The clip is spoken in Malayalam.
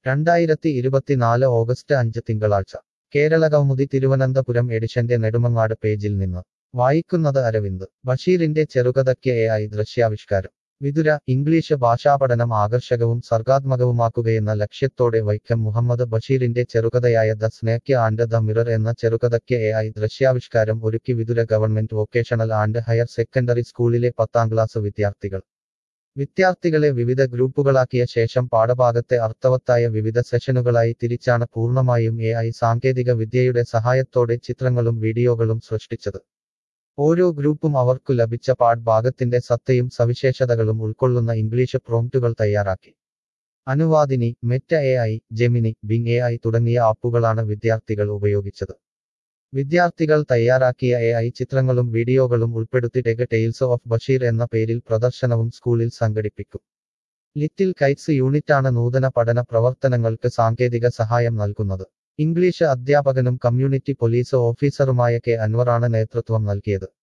രണ്ടായിരത്തി ഇരുപത്തിനാല് ഓഗസ്റ്റ് അഞ്ച് തിങ്കളാഴ്ച കേരളകൗമുദി തിരുവനന്തപുരം എഡിഷന്റെ നെടുമങ്ങാട് പേജിൽ നിന്ന് വായിക്കുന്നത് അരവിന്ദ് ബഷീറിന്റെ ചെറുകഥയ്ക്ക് എ ഐ ദൃശ്യാവിഷ്കാരം വിതുര ഇംഗ്ലീഷ് ഭാഷാപഠനം ആകർഷകവും സർഗാത്മകവുമാക്കുകയെന്ന ലക്ഷ്യത്തോടെ വൈക്കം മുഹമ്മദ് ബഷീറിന്റെ ചെറുകഥയായ the snake and the mirror എന്ന ചെറുകഥയ്ക്ക് എ ഐ ദൃശ്യാവിഷ്കാരം ഒരുക്കി Vithura government vocational and higher secondary സ്കൂളിലെ പത്താം ക്ലാസ് വിദ്യാർത്ഥികൾ വിദ്യാർത്ഥികളെ വിവിധ ഗ്രൂപ്പുകളാക്കിയ ശേഷം പാഠഭാഗത്തെ അർത്ഥവത്തായ വിവിധ സെഷനുകളായി തിരിച്ചാണ് പൂർണ്ണമായും എ ഐ സാങ്കേതിക വിദ്യയുടെ സഹായത്തോടെ ചിത്രങ്ങളും വീഡിയോകളും സൃഷ്ടിച്ചത് ഓരോ ഗ്രൂപ്പും അവർക്കു ലഭിച്ച പാഠഭാഗത്തിന്റെ സത്തയും സവിശേഷതകളും ഉൾക്കൊള്ളുന്ന ഇംഗ്ലീഷ് പ്രോംപ്റ്റുകൾ തയ്യാറാക്കി Anuvadini Meta A I Gemini Bing A I തുടങ്ങിയ ആപ്പുകളാണ് വിദ്യാർത്ഥികൾ ഉപയോഗിച്ചത് വിദ്യാർത്ഥികൾ തയ്യാറാക്കിയ എ ഐ ചിത്രങ്ങളും വീഡിയോകളും ഉൾപ്പെടുത്തി ടെഗ് ടെയിൽസ് ഓഫ് ബഷീർ എന്ന പേരിൽ പ്രദർശനവും സ്കൂളിൽ സംഘടിപ്പിക്കും ലിറ്റിൽ കൈറ്റ്സ് യൂണിറ്റാണ് നൂതന പഠന പ്രവർത്തനങ്ങൾക്ക് സാങ്കേതിക സഹായം നൽകുന്നത് ഇംഗ്ലീഷ് അധ്യാപകനും കമ്മ്യൂണിറ്റി പോലീസ് ഓഫീസറുമായ കെ അൻവറാണ് നേതൃത്വം നൽകിയത്